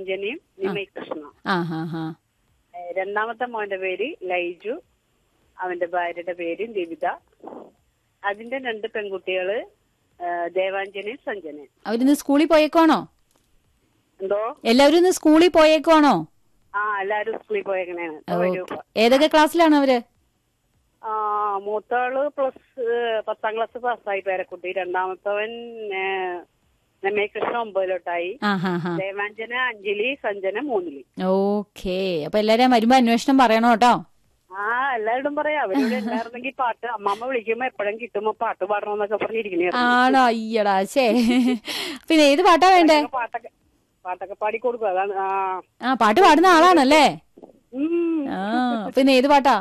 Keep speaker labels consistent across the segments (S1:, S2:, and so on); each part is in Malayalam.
S1: സഞ്ജനയും നിമയ് കൃഷ്ണ
S2: ആ ഹാ ഹാ
S1: ഏ, രണ്ടാമത്തെ മോന്റെ പേര് ലൈജു അവന്റെ ഭാര്യയുടെ പേര് ലിവിത അതിന്റെ രണ്ട് പെൺകുട്ടികള് ഏ, ദേവാഞ്ജനയും സഞ്ജനയും
S2: അവരിന്ന് സ്കൂളിൽ പോയേക്കുവാണോ
S1: എന്തോ
S2: എല്ലാവരും ഇന്ന് സ്കൂളിൽ പോയേക്കുവാണോ
S1: ആ എല്ലാരും സ്കൂളിൽ പോയേക്കണേണ്
S2: ഓ,
S1: വരൂ.
S2: ഏതൊക്കെ ക്ലാസ്സിലാണ് അവര്
S1: ആ മൂത്താള് പ്ലസ് പത്താം ക്ലാസ് പാസ്സായി പേരക്കുട്ടി രണ്ടാമത്തവൻ ഏ, രമേശ് കൃഷ്ണ ഒമ്പതിലോട്ടായി
S2: ആ ഹാ ഹാ
S1: ദേവാഞ്ജന അഞ്ജലി സഞ്ജന മൂന്നില്
S2: ഓക്കേ അപ്പൊ എല്ലാരും വരുമ്പോ അന്വേഷണം പറയണം കേട്ടോ
S1: ആ എല്ലാവരോടും പറയാം അവരോട് ഉണ്ടായിരുന്നെങ്കിൽ പാട്ട് അമ്മമ്മ വിളിക്കുമ്പോ എപ്പോഴും കിട്ടുമ്പോ പാട്ട് പാടണമെന്നൊക്കെ പറഞ്ഞിരിക്കണേ
S2: ആണോ അയ്യടാ ശേ പിന്നെ ഏത് പാട്ടാ വേണ്ടേ
S1: പാട്ടൊക്കെ പാട്ടൊക്കെ പാടി കൊടുക്കും അതാണ് ആ
S2: ആ പാട്ട് പാടുന്ന ആളാണല്ലേ
S1: ഉം.
S2: ആ പിന്നെ ഏത് പാട്ടാ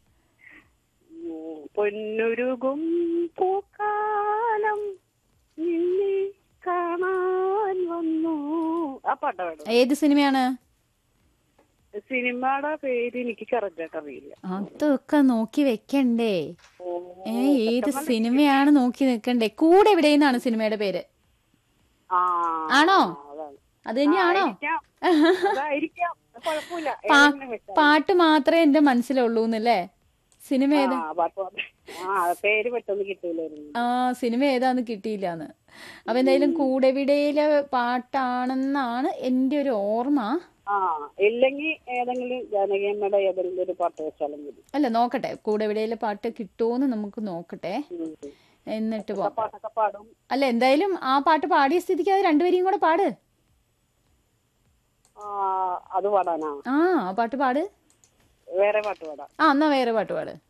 S1: ഉം. പൊന്നുരുകും പൂക്കാലം നിന്നെ കാണാൻ വന്നു ആ പാട്ട വേണം
S2: ഏത് സിനിമയാണ്
S1: സിനിമയുടെ പേര് എനിക്ക് കറക്റ്റ് ആയിട്ട് അറിയില്ല
S2: അതൊക്കെ നോക്കി വെക്കണ്ടേ ഏ ഏത് സിനിമയാണ് നോക്കി നിക്കണ്ടേ കൂടെ എവിടെയെന്നാണ് സിനിമയുടെ പേര്
S1: ആ
S2: ആണോ
S1: അതാണ്
S2: അത് തന്നെയാണോ
S1: ആയിരിക്കാം. അതായിരിക്കാം കുഴപ്പമില്ല
S2: പാ-
S1: ഏതെങ്കിലും വെച്ചാ.
S2: പാട്ട് മാത്രമേ എന്റെ മനസ്സിലുള്ളൂ എന്നല്ലേ സിനിമ ഏത്
S1: ആ പാട്ട് പാട്ട്. ആ പേര് പെട്ടെന്ന് കിട്ടൂലായിരുന്നു
S2: ആ സിനിമ ഏതാന്ന് കിട്ടിയില്ലാന്ന് അപ്പൊ എന്തായാലും കൂടെവിടയിലെ പാട്ടാണെന്നാണ് എന്റെ ഒരു ഓർമ്മ
S1: ആ ഇല്ലെങ്കിൽ ഏതെങ്കിലും ജാനകിയമ്മയുടെ ഏതെങ്കിലും ഒരു പാട്ട് വെച്ചാലും മതി
S2: അല്ല നോക്കട്ടെ കൂടെവിടയിലെ പാട്ട് കിട്ടുമോന്ന് നമുക്ക് നോക്കട്ടെ
S1: ഉം.
S2: എന്നിട്ട്
S1: ആ
S2: പോവാം
S1: പാട്ടൊക്കെ പാടും
S2: അല്ല എന്തായാലും ആ പാട്ട് പാടിയ സ്ഥിതിക്ക് അത് രണ്ടുപേരെയും കൂടെ പാട്
S1: ആ അത് പാടാനാ
S2: ആ ആ പാട്ട് പാട്
S1: വേറെ പാട്ട് പാടാം
S2: ആ എന്നാ വേറെ പാട്ട് പാട്